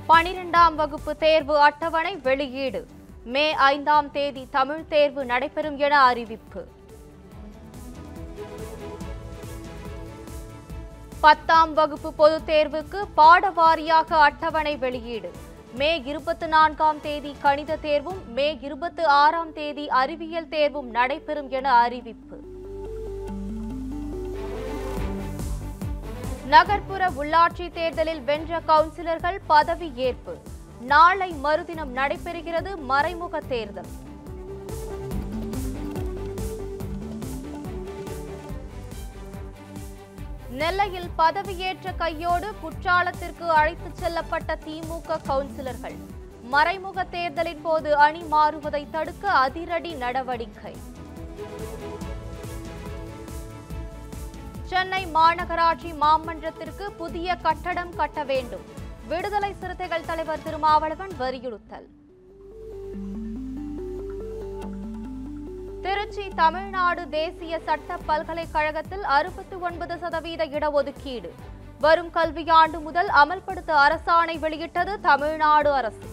பனிரெண்டாம் வகுப்பு தேர்வு அட்டவணை வெளியீடு மே ஐந்தாம் தேதி தமிழ் தேர்வு நடைபெறும் என அறிவிப்பு பத்தாம் வகுப்பு பொதுத் தேர்வுக்கு பாட வாரியாக அட்டவணை வெளியீடு மே இருபத்தி நான்காம் தேதி கணித தேர்வும் மே இருபத்தி ஆறாம் தேதி அறிவியல் தேர்வும் நடைபெறும் என அறிவிப்பு நகர்ப்புற உள்ளாட்சி தேர்தலில் வென்ற கவுன்சிலர்கள் பதவி ஏற்பு நாளை மறுதினம் நடைபெறுகிறது மறைமுக தேர்தல் நெல்லையில் பதவியேற்ற கையோடு குற்றாலத்திற்கு அழைத்துச் செல்லப்பட்ட திமுக கவுன்சிலர்கள் மறைமுக தேர்தலின் போது அணி மாறுவதை தடுக்க அதிரடி நடவடிக்கை சென்னை மாநகராட்சி மாமன்றத்திற்கு புதிய கட்டடம் கட்ட வேண்டும் விடுதலை சிறுத்தைகள் தலைவர் திருமாவளவன் வலியுறுத்தல் திருச்சி தமிழ்நாடு தேசிய சட்ட பல்கலைக்கழகத்தில் அறுபத்தி ஒன்பது சதவீத இடஒதுக்கீடு வரும் கல்வியாண்டு முதல் அமல்படுத்த அரசாணை வெளியிட்டது தமிழ்நாடு அரசு